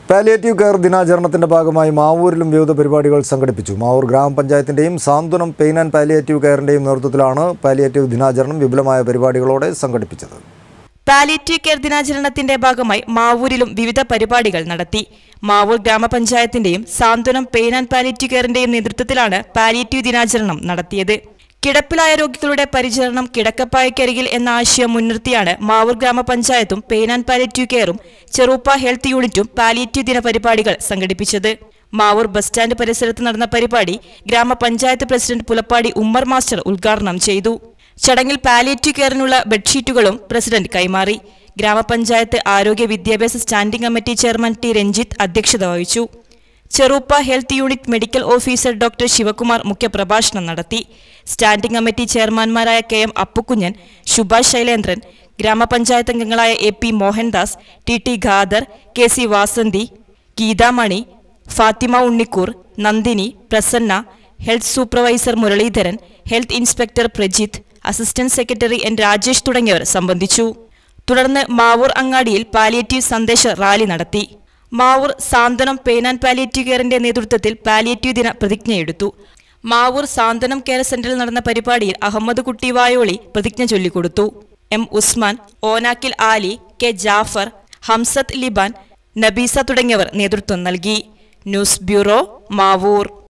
palliative care ദിനാചരണത്തിന്റെ ഭാഗമായി മാവൂരിലും വിവിധ പരിപാടികൾ സംഘടിപ്പിച്ചു മാവൂർ ഗ്രാമപഞ്ചായത്തിന്റെയും സാന്ത്വനം പെയിൻ ആൻഡ് പാലിയേറ്റീവ് കെയറിന്റെയും നേതൃത്വത്തിലാണ് പാലിയേറ്റീവ് ദിനാചരണം വിപുലമായ പരിപാടികളോടെ സംഘടിപ്പിച്ചത് പാലിയേറ്റീവ് കെയർ ദിനാചരണത്തിന്റെ ഭാഗമായി മാവൂരിലും വിവിധ പരിപാടികൾ നടത്തി മാവൂർ ഗ്രാമപഞ്ചായത്തിന്റെയും സാന്ത്വനം പെയിൻ ആൻഡ് പാലിയേറ്റീവ് കെയറിന്റെയും നേതൃത്വത്തിലാണ് പാലിയേറ്റീവ് ദിനാചരണം നടത്തിയത് കിടപ്പിലായ രോഗികളുടെ പരിചരണം കിടക്കപ്പായക്കരികിൽ എന്ന ആശയം മുൻനിർത്തിയാണ് മാവൂർ ഗ്രാമപഞ്ചായത്തും പെയിൻ ആൻഡ് പാലിയേറ്റീവ് കെയറും ചെറുപ്പ ഹെൽത്ത് യൂണിറ്റും പാലിയേറ്റീവ് ദിന പരിപാടികൾ സംഘടിപ്പിച്ചത് മാവൂർ ബസ് സ്റ്റാൻഡ് പരിസരത്ത് നടന്ന പരിപാടി ഗ്രാമപഞ്ചായത്ത് പ്രസിഡന്റ് പുലപ്പാടി ഉമ്മർ മാസ്റ്റർ ഉദ്ഘാടനം ചെയ്തു ചടങ്ങിൽ പാലിയേറ്റീവ് കെയറിനുള്ള ബെഡ്ഷീറ്റുകളും പ്രസിഡന്റ് കൈമാറി ഗ്രാമപഞ്ചായത്ത് ആരോഗ്യ വിദ്യാഭ്യാസ standing committee chairman T Ranjith അധ്യക്ഷത വഹിച്ചു Cheruppa health unit medical officer doctor Sivakumar മുഖ്യപ്രഭാഷണം നടത്തി സ്റ്റാൻഡിംഗ് കമ്മിറ്റി ചെയർമാൻമാരായ കെ എം അപ്പുക്കുഞ്ഞൻ സുഭാഷ് ശൈലേന്ദ്രൻ ഗ്രാമപഞ്ചായത്ത് അംഗങ്ങളായ A P Mohandas T T Khader K C Vasanthi Geethamani Fathima Unnikkoor Nandini Prasanna health supervisor Muraleedharan health inspector Prajith assistant secretary N Rajesh തുടങ്ങിയവർ സംബന്ധിച്ചു തുടർന്ന് മാവൂർ അങ്ങാടിയിൽ പാലിയേറ്റീവ് സന്ദേശ റാലി നടത്തി മാവൂർ സാന്ത്വനം പെയിൻ ആൻഡ് പാലിയേറ്റീവ് കെയറിന്റെ നേതൃത്വത്തിൽ പാലിയേറ്റീവ് ദിന പ്രതിജ്ഞയെടുത്തു മാവൂർ സാന്ത്വനം കെയർ സെന്ററിൽ നടന്ന പരിപാടിയിൽ അഹമ്മദ് കുട്ടി വായോളി പ്രതിജ്ഞ ചൊല്ലിക്കൊടുത്തു എം ഉസ്മാൻ ഓനാക്കിൽ ആലി കെ ജാഫർ ഹംസത്ത് ലിബാൻ നബീസ തുടങ്ങിയവർ നേതൃത്വം നൽകി ന്യൂസ് ബ്യൂറോ മാവൂർ